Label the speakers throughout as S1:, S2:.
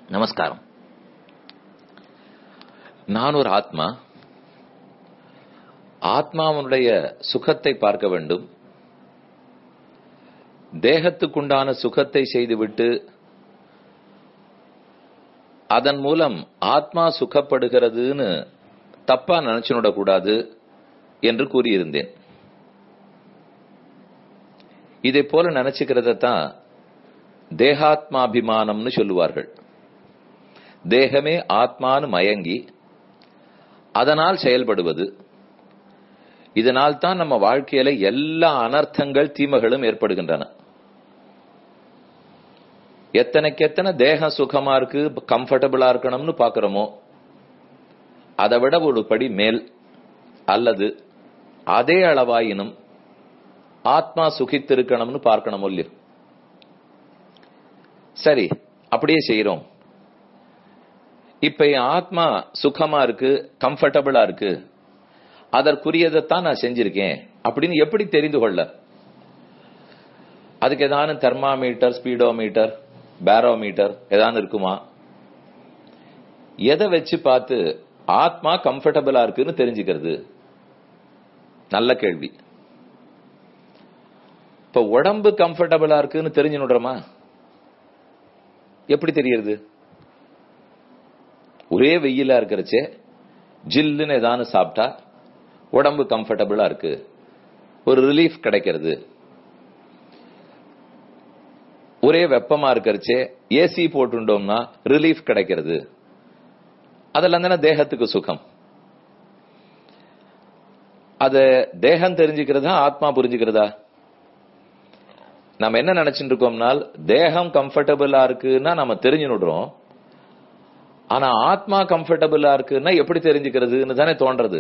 S1: நமஸ்காரம் நான் ஒரு ஆத்மா ஆத்மாவனுடைய சுகத்தை பார்க்க வேண்டும் தேகத்துக்குண்டான சுகத்தை செய்துவிட்டு அதன் மூலம் ஆத்மா சுகப்படுகிறதுன்னு தப்பா நினைச்சுடக்கூடாது என்று கூறியிருந்தேன் இதை போல நினைச்சுக்கிறத தான் தேகாத்மாபிமானம்னு சொல்லுவார்கள் தேகமே ஆத்மானு மயங்கி அதனால் செயல்படுவது இதனால் தான் நம்ம வாழ்க்கையில எல்லா அனர்த்தங்கள் தீமைகளும் ஏற்படுகின்றன எத்தனைக்கு எத்தனை தேகம் சுகமா இருக்கு கம்ஃபர்டபுளா இருக்கணும்னு பாக்குறோமோ அதை விட ஒரு படி மேல் அல்லது அதே அளவாயினும் ஆத்மா சுகித்திருக்கணும்னு பார்க்கணும் இல்லையோ சரி அப்படியே செய்யறோம் இப்ப என் ஆத்மா சுகமா இருக்கு கம்ஃபர்டபுளா இருக்கு அதற்குரியதைத்தான் நான் செஞ்சிருக்கேன் அப்படின்னு எப்படி தெரிந்து கொள்ள அதுக்கு ஏதான தெர்மாமீட்டர் ஸ்பீடோமீட்டர் பேரோமீட்டர் ஏதான இருக்குமா எதை வச்சு பார்த்து ஆத்மா கம்ஃபர்டபுளா இருக்குன்னு தெரிஞ்சுக்கிறது நல்ல கேள்வி இப்ப உடம்பு கம்ஃபர்டபுளா இருக்குன்னு தெரிஞ்சுடுறோமா எப்படி தெரியறது ஒரே வெயிலா இருக்கிறச்சே ஜில்லுன்னு ஏதானு சாப்பிட்டா உடம்பு கம்ஃபர்டபுளா இருக்கு ஒரு ரிலீஃப் கிடைக்கிறது ஒரே வெப்பமா இருக்கிறச்சே ஏசி போட்டுட்டோம்னா ரிலீஃப் கிடைக்கிறது அதெல்லாம் தானே தேகத்துக்கு சுகம் அத தேகம் தெரிஞ்சுக்கிறதா ஆத்மா புரிஞ்சுக்கிறதா நம்ம என்ன நினைச்சிட்டு இருக்கோம்னால் தேகம் கம்ஃபர்டபுளா இருக்குன்னா நம்ம தெரிஞ்சுடுறோம் ஆனா ஆத்மா கம்ஃபர்டபுளா இருக்குன்னா எப்படி தெரிஞ்சுக்கிறதுன்னு தானே தோன்றது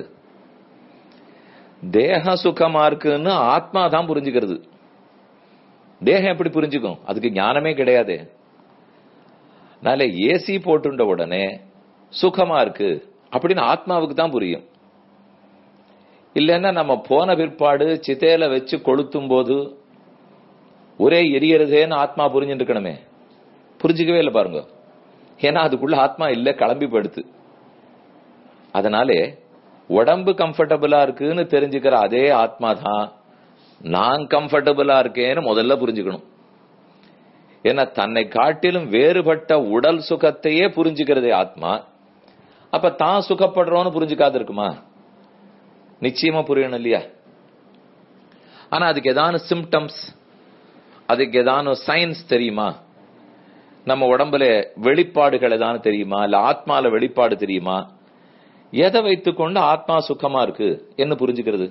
S1: தேகம் சுகமா இருக்குன்னு ஆத்மா தான் புரிஞ்சுக்கிறது தேகம் எப்படி புரிஞ்சுக்கும் அதுக்கு ஞானமே கிடையாது அதனால ஏசி போட்டுண்ட உடனே சுகமா இருக்கு அப்படின்னு ஆத்மாவுக்கு தான் புரியும் இல்லைன்னா நம்ம போன பிற்பாடு சித்தையில வச்சு கொளுத்தும் போது ஒரே எரியறதேன்னு ஆத்மா புரிஞ்சுட்டு இருக்கணுமே புரிஞ்சுக்கவே இல்லை பாருங்க ஏன்னா அதுக்குள்ள ஆத்மா இல்ல கிளம்பி படுத்து அதனாலே உடம்பு கம்ஃபர்டபுளா இருக்குன்னு தெரிஞ்சுக்கிற அதே ஆத்மா தான் நான் கம்ஃபர்டபுளா இருக்கேன்னு முதல்ல புரிஞ்சுக்கணும் ஏன்னா தன்னை காட்டிலும் வேறுபட்ட உடல் சுகத்தையே புரிஞ்சுக்கிறதே ஆத்மா அப்ப தான் சுகப்படுறோம்னு புரிஞ்சுக்காது இருக்குமா நிச்சயமா புரியணும் இல்லையா ஆனா அதுக்கு ஏதான சிம்டம்ஸ் அதுக்கு ஏதான சயின்ஸ் தெரியுமா நம்ம உடம்புல வெளிப்பாடுகள் ஏதான தெரியுமா இல்ல ஆத்மால வெளிப்பாடு தெரியுமா எதை வைத்துக்கொண்டு ஆத்மா சுகமா இருக்கு என்ன புரிஞ்சுக்கிறது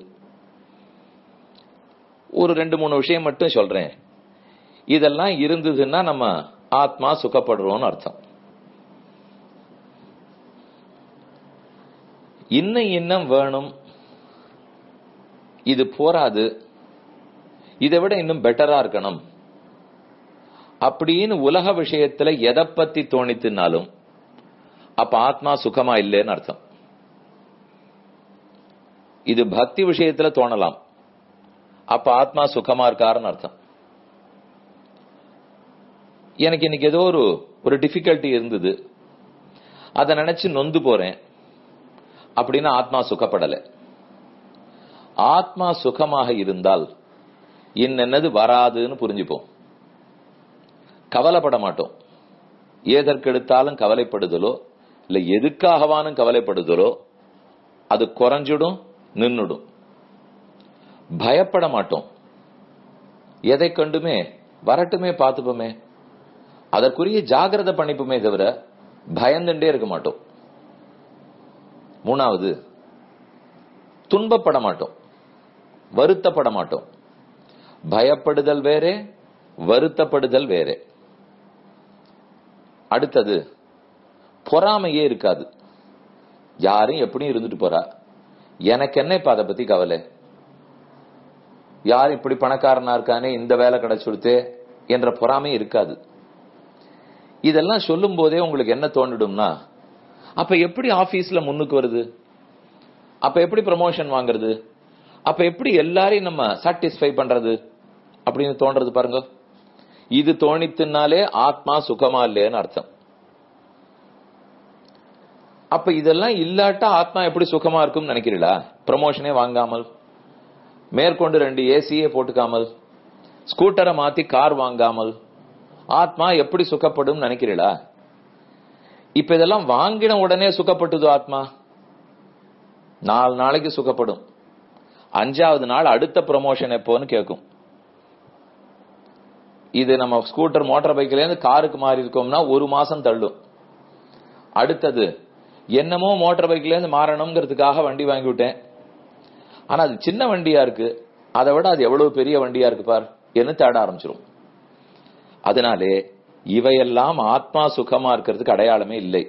S1: ஒரு ரெண்டு மூணு விஷயம் மட்டும் சொல்றேன் இதெல்லாம் இருந்ததுன்னா நம்ம ஆத்மா சுகப்படுறோம்னு அர்த்தம் இன்னும் இன்னும் வேணும் இது போராது இதை விட இன்னும் பெட்டரா இருக்கணும் அப்படின்னு உலக விஷயத்துல எதை பத்தி தோணித்துனாலும் அப்ப ஆத்மா சுகமா இல்லைன்னு அர்த்தம் இது பக்தி விஷயத்துல தோணலாம் அப்ப ஆத்மா சுகமா இருக்காருன்னு அர்த்தம் எனக்கு இன்னைக்கு ஏதோ ஒரு ஒரு டிஃபிகல்ட்டி இருந்தது அதை நினைச்சு நொந்து போறேன் அப்படின்னா ஆத்மா சுகப்படலை ஆத்மா சுகமாக இருந்தால் இன்னென்னது வராதுன்னு புரிஞ்சுப்போம் கவலைப்பட மாட்டோம் ஏதற்கெடுத்தாலும் கவலைப்படுதலோ இல்ல எதுக்காகவானும் கவலைப்படுதலோ அது குறைஞ்சிடும் நின்னுடும் பயப்பட மாட்டோம் எதை கண்டுமே வரட்டுமே பார்த்துப்போமே அதற்குரிய ஜாகிரத பண்ணிப்போமே தவிர பயந்துட்டே இருக்க மாட்டோம் மூணாவது துன்பப்பட மாட்டோம் வருத்தப்பட மாட்டோம் பயப்படுதல் வேறே வருத்தப்படுதல் வேறே அடுத்தது பொறாமையே இருக்காது யாரும் எப்படியும் இருந்துட்டு போறா எனக்கு என்ன இப்ப அதை பத்தி கவலை யார் இப்படி பணக்காரனா இருக்கானே இந்த வேலை கிடைச்சுடுத்தே என்ற பொறாமை இருக்காது இதெல்லாம் சொல்லும் போதே உங்களுக்கு என்ன தோண்டிடும்னா அப்ப எப்படி ஆபீஸ்ல முன்னுக்கு வருது அப்ப எப்படி ப்ரமோஷன் வாங்குறது அப்ப எப்படி எல்லாரையும் நம்ம சாட்டிஸ்ஃபை பண்றது அப்படின்னு தோன்றது பாருங்க இது தோணித்துனாலே ஆத்மா சுகமா இல்லைன்னு அர்த்தம் அப்ப இதெல்லாம் இல்லாட்டா ஆத்மா எப்படி சுகமா இருக்கும்னு நினைக்கிறீங்களா ப்ரமோஷனே வாங்காமல் மேற்கொண்டு ரெண்டு ஏசியே போட்டுக்காமல் ஸ்கூட்டரை மாத்தி கார் வாங்காமல் ஆத்மா எப்படி சுகப்படும் நினைக்கிறீங்களா இப்ப இதெல்லாம் வாங்கின உடனே சுகப்பட்டது ஆத்மா நாலு நாளைக்கு சுகப்படும் அஞ்சாவது நாள் அடுத்த ப்ரமோஷன் எப்போன்னு கேட்கும் இது நம்ம ஸ்கூட்டர் மோட்டார் பைக்ல இருந்து காருக்கு மாறி இருக்கோம்னா ஒரு மாசம் தள்ளும் அடுத்தது என்னமோ மோட்டார் பைக்ல இருந்து மாறணுங்கிறதுக்காக வண்டி வாங்கி விட்டேன் ஆனா அது சின்ன வண்டியா இருக்கு அதை விட அது எவ்வளவு பெரிய வண்டியா இருக்கு பார் என்று தேட ஆரம்பிச்சிரும் அதனாலே இவையெல்லாம் ஆத்மா சுகமா இருக்கிறதுக்கு அடையாளமே இல்லை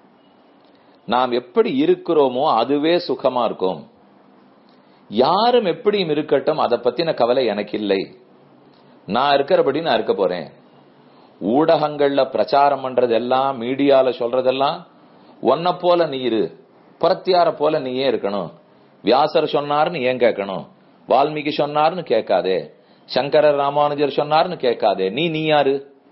S1: நாம் எப்படி இருக்கிறோமோ அதுவே சுகமா இருக்கும் யாரும் எப்படியும் இருக்கட்டும் அதை பத்தின கவலை எனக்கு இல்லை நான் இருக்கிறபடி நான் இருக்க போறேன் ஊடகங்கள்ல பிரச்சாரம் பண்றதெல்லாம் மீடியால சொல்றதெல்லாம் ஒன்ன போல நீ இரு புறத்தியார போல நீ ஏன் இருக்கணும் வியாசர் சொன்னார்னு ஏன் கேட்கணும் வால்மீகி சொன்னார்னு கேட்காதே சங்கரர் ராமானுஜர் சொன்னார்னு கேட்காதே நீ நீ யாரு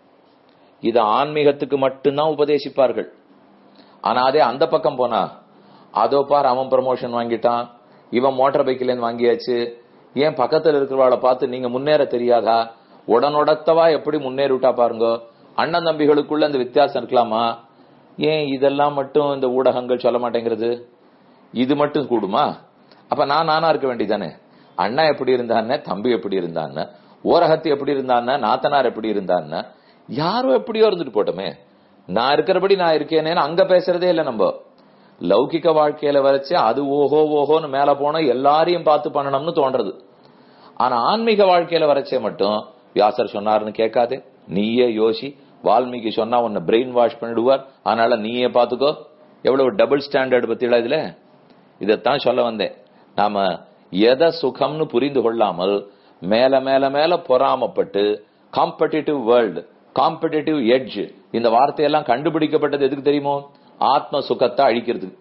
S1: இது ஆன்மீகத்துக்கு மட்டும்தான் உபதேசிப்பார்கள் ஆனா அதே அந்த பக்கம் போனா அதோ பார் அவன் ப்ரமோஷன் வாங்கிட்டான் இவன் மோட்டார் பைக்ல இருந்து வாங்கியாச்சு ஏன் பக்கத்துல இருக்கிறவாளை பார்த்து நீங்க முன்னேற தெரியாதா உடனொடத்தவா எப்படி முன்னேறிவிட்டா பாருங்க அண்ணன் தம்பிகளுக்குள்ள அந்த வித்தியாசம் இருக்கலாமா ஏன் இதெல்லாம் மட்டும் இந்த ஊடகங்கள் சொல்ல மாட்டேங்கிறது இது மட்டும் கூடுமா அப்ப நான் நானா இருக்க வேண்டியதானே அண்ணா எப்படி இருந்தான்னு தம்பி எப்படி இருந்தான்னு ஓரகத்தி எப்படி இருந்தான்னு நாத்தனார் எப்படி இருந்தான்னு யாரோ எப்படியோ இருந்துட்டு போட்டோமே நான் இருக்கிறபடி நான் இருக்கேனேன்னு அங்க பேசுறதே இல்ல நம்ம லௌகிக வாழ்க்கையில வரைச்சு அது ஓஹோ ஓஹோன்னு மேல போனா எல்லாரையும் பார்த்து பண்ணணும்னு தோன்றது ஆனா ஆன்மீக வாழ்க்கையில வரைச்சே மட்டும் வியாசர் சொன்னாருன்னு கேட்காதே நீயே யோசி வால்மீகி சொன்னா உன்னை பிரெயின் வாஷ் பண்ணிடுவார் அதனால நீயே பாத்துக்கோ எவ்வளவு டபுள் ஸ்டாண்டர்ட் பத்தில இதுல இதைத்தான் சொல்ல வந்தேன் நாம எதை சுகம்னு புரிந்து கொள்ளாமல் மேல மேல மேல பொறாமப்பட்டு காம்படிட்டிவ் வேர்ல்டு காம்படிட்டிவ் எட்ஜ் இந்த வார்த்தையெல்லாம் கண்டுபிடிக்கப்பட்டது எதுக்கு தெரியுமோ ஆத்ம சுகத்தை அழிக்கிறதுக்கு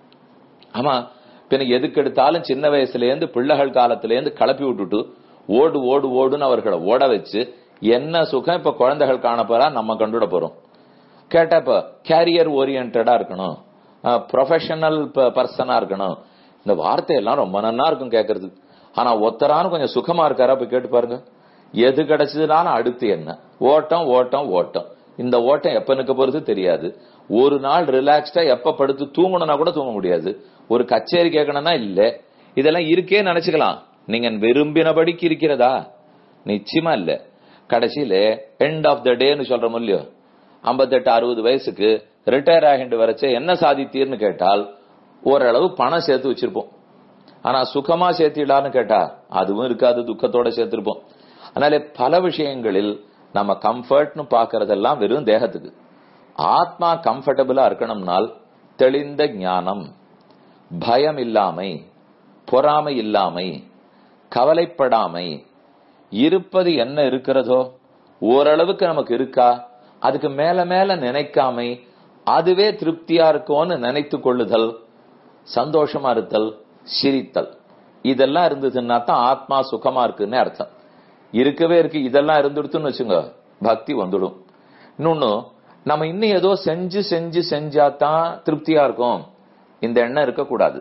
S1: ஆமா பின்ன எதுக்கு எடுத்தாலும் சின்ன வயசுல இருந்து பிள்ளைகள் காலத்துல இருந்து கிளப்பி விட்டுட்டு ஓடு ஓடு ஓடுன்னு அவர்களை ஓட வச்சு என்ன சுகம் இப்ப குழந்தைகள் காண போறா நம்ம கண்டுட போறோம் கேட்டா இப்ப கேரியர் ஓரியன்டா இருக்கணும் ப்ரொஃபஷனல் பர்சனா இருக்கணும் இந்த வார்த்தையெல்லாம் ரொம்ப நன்னா இருக்கும் கேட்கறது ஆனா ஒத்தரான கொஞ்சம் சுகமா இருக்காரா போய் கேட்டு பாருங்க எது கிடைச்சதுனாலும் அடுத்து என்ன ஓட்டம் ஓட்டம் ஓட்டம் இந்த ஓட்டம் எப்ப நிக்க போறது தெரியாது ஒரு நாள் ரிலாக்ஸ்டா எப்ப படுத்து தூங்கணும்னா கூட தூங்க முடியாது ஒரு கச்சேரி கேட்கணும்னா இல்ல இதெல்லாம் இருக்கே நினைச்சுக்கலாம் நீங்க விரும்பினபடிக்கு இருக்கிறதா நிச்சயமா இல்ல கடைசியில எண்ட் ஆஃப் த டேன்னு சொல்ற இல்லையோ ஐம்பத்தெட்டு அறுபது வயசுக்கு ரிட்டையர் ஆகிட்டு வரைச்ச என்ன சாதித்தீர்னு கேட்டால் ஓரளவு பணம் சேர்த்து வச்சிருப்போம் ஆனா சுகமா சேர்த்திடலான்னு கேட்டா அதுவும் இருக்காது துக்கத்தோட சேர்த்திருப்போம் அதனால பல விஷயங்களில் நம்ம கம்ஃபர்ட்னு பாக்குறதெல்லாம் வெறும் தேகத்துக்கு ஆத்மா கம்ஃபர்டபுளா இருக்கணும்னால் தெளிந்த ஞானம் பயம் இல்லாமை பொறாமை இல்லாமை கவலைப்படாமை இருப்பது என்ன இருக்கிறதோ ஓரளவுக்கு நமக்கு இருக்கா அதுக்கு மேல மேல நினைக்காமை அதுவே திருப்தியா இருக்கும்னு நினைத்து கொள்ளுதல் சந்தோஷமா இருத்தல் சிரித்தல் இதெல்லாம் இருந்ததுன்னா தான் ஆத்மா சுகமா இருக்குன்னு அர்த்தம் இருக்கவே இருக்கு இதெல்லாம் இருந்துடுத்துன்னு வச்சுங்க பக்தி வந்துடும் இன்னொன்னு நம்ம இன்னும் ஏதோ செஞ்சு செஞ்சு செஞ்சாதான் திருப்தியா இருக்கும் இந்த எண்ணம் இருக்கக்கூடாது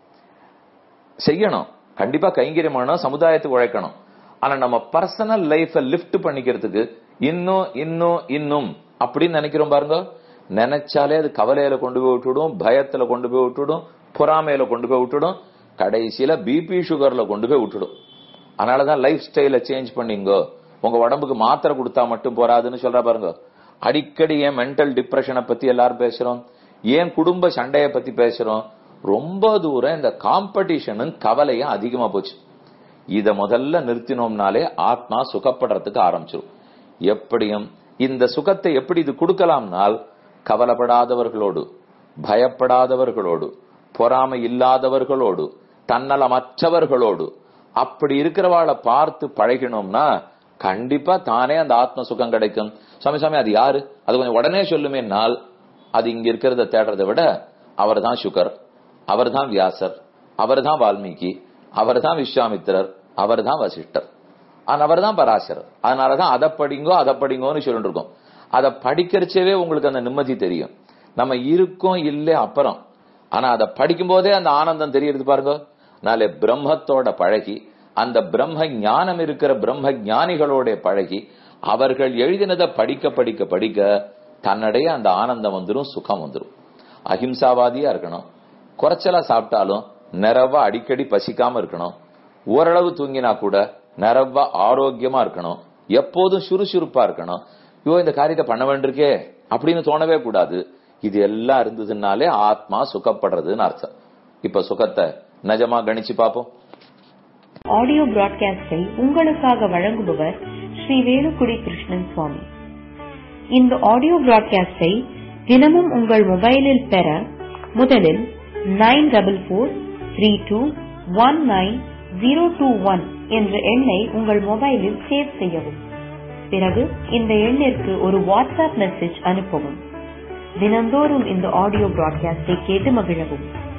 S1: செய்யணும் கண்டிப்பா கைங்கரியம் பண்ணணும் சமுதாயத்துக்கு உழைக்கணும் ஆனா நம்ம பர்சனல் லைஃப லிஃப்ட் பண்ணிக்கிறதுக்கு இன்னும் இன்னும் இன்னும் அப்படின்னு நினைக்கிறோம் பாருங்க நினைச்சாலே அது கவலையில கொண்டு போய் விட்டுடும் பயத்துல கொண்டு போய் விட்டுடும் பொறாமையில கொண்டு போய் விட்டுடும் கடைசியில பிபி சுகர்ல கொண்டு போய் விட்டுடும் அதனாலதான் லைஃப் ஸ்டைல சேஞ்ச் பண்ணீங்கோ உங்க உடம்புக்கு மாத்திரை கொடுத்தா மட்டும் போறாதுன்னு சொல்ற பாருங்க அடிக்கடி ஏன் மென்டல் டிப்ரெஷனை பத்தி எல்லாரும் பேசுறோம் ஏன் குடும்ப சண்டைய பத்தி பேசுறோம் ரொம்ப தூரம் இந்த காம்படிஷனும் கவலையும் அதிகமா போச்சு இத முதல்ல நிறுத்தினோம்னாலே ஆத்மா சுகப்படுறதுக்கு ஆரம்பிச்சிடும் எப்படியும் இந்த சுகத்தை எப்படி இது கொடுக்கலாம்னால் கவலைப்படாதவர்களோடு பயப்படாதவர்களோடு பொறாமை இல்லாதவர்களோடு தன்னலமற்றவர்களோடு அப்படி இருக்கிறவாளை பார்த்து பழகினோம்னா கண்டிப்பா தானே அந்த ஆத்ம சுகம் கிடைக்கும் சுவாமி சுவாமி அது யாரு அது கொஞ்சம் உடனே சொல்லுமேனால் அது இங்க இருக்கிறத தேடுறதை விட அவர் தான் சுகர் அவர் தான் வியாசர் அவர் தான் வால்மீகி அவர் தான் விஸ்வாமித்திரர் அவர் தான் வசிஷ்டர் அவர் தான் பராசரர் அதனாலதான் அதை படிங்கோ அதை படிங்கோன்னு சொல்லிட்டு இருக்கோம் அதை படிக்கிறச்சவே உங்களுக்கு அந்த நிம்மதி தெரியும் நம்ம இருக்கோம் இல்லை அப்புறம் ஆனா அதை படிக்கும் போதே அந்த ஆனந்தம் தெரியுது பாருங்க நாளை பிரம்மத்தோட பழகி அந்த பிரம்ம ஞானம் இருக்கிற பிரம்ம ஞானிகளோட பழகி அவர்கள் எழுதினதை படிக்க படிக்க படிக்க தன்னடைய அந்த ஆனந்தம் வந்துடும் சுகம் வந்துடும் அஹிம்சாவாதியா இருக்கணும் குறைச்சலா சாப்பிட்டாலும் நிறவா அடிக்கடி பசிக்காம இருக்கணும் ஓரளவு தூங்கினா கூட நிறவா ஆரோக்கியமா இருக்கணும் எப்போதும் சுறுசுறுப்பா இருக்கணும் ஐயோ இந்த காரியத்தை பண்ண வேண்டியிருக்கே அப்படின்னு தோணவே கூடாது இது எல்லாம் இருந்ததுனாலே ஆத்மா சுகப்படுறதுன்னு அர்த்தம் இப்ப சுகத்தை நிஜமா கணிச்சு பார்ப்போம்
S2: ஆடியோ பிராட்காஸ்டை உங்களுக்காக வழங்குபவர் ஸ்ரீ வேலுக்குடி கிருஷ்ணன் சுவாமி இந்த ஆடியோ பிராட்காஸ்டை தினமும் உங்கள் மொபைலில் பெற முதலில் nine double four three two one nine zero two one என்ற எண்ணை உங்கள் மொபைலில் சேவ் செய்யவும் பிறகு இந்த எண்ணிற்கு ஒரு வாட்ஸ்அப் மெசேஜ் அனுப்பவும் தினந்தோறும் இந்த ஆடியோ பிராட்காஸ்டை கேட்டு மகிழவும்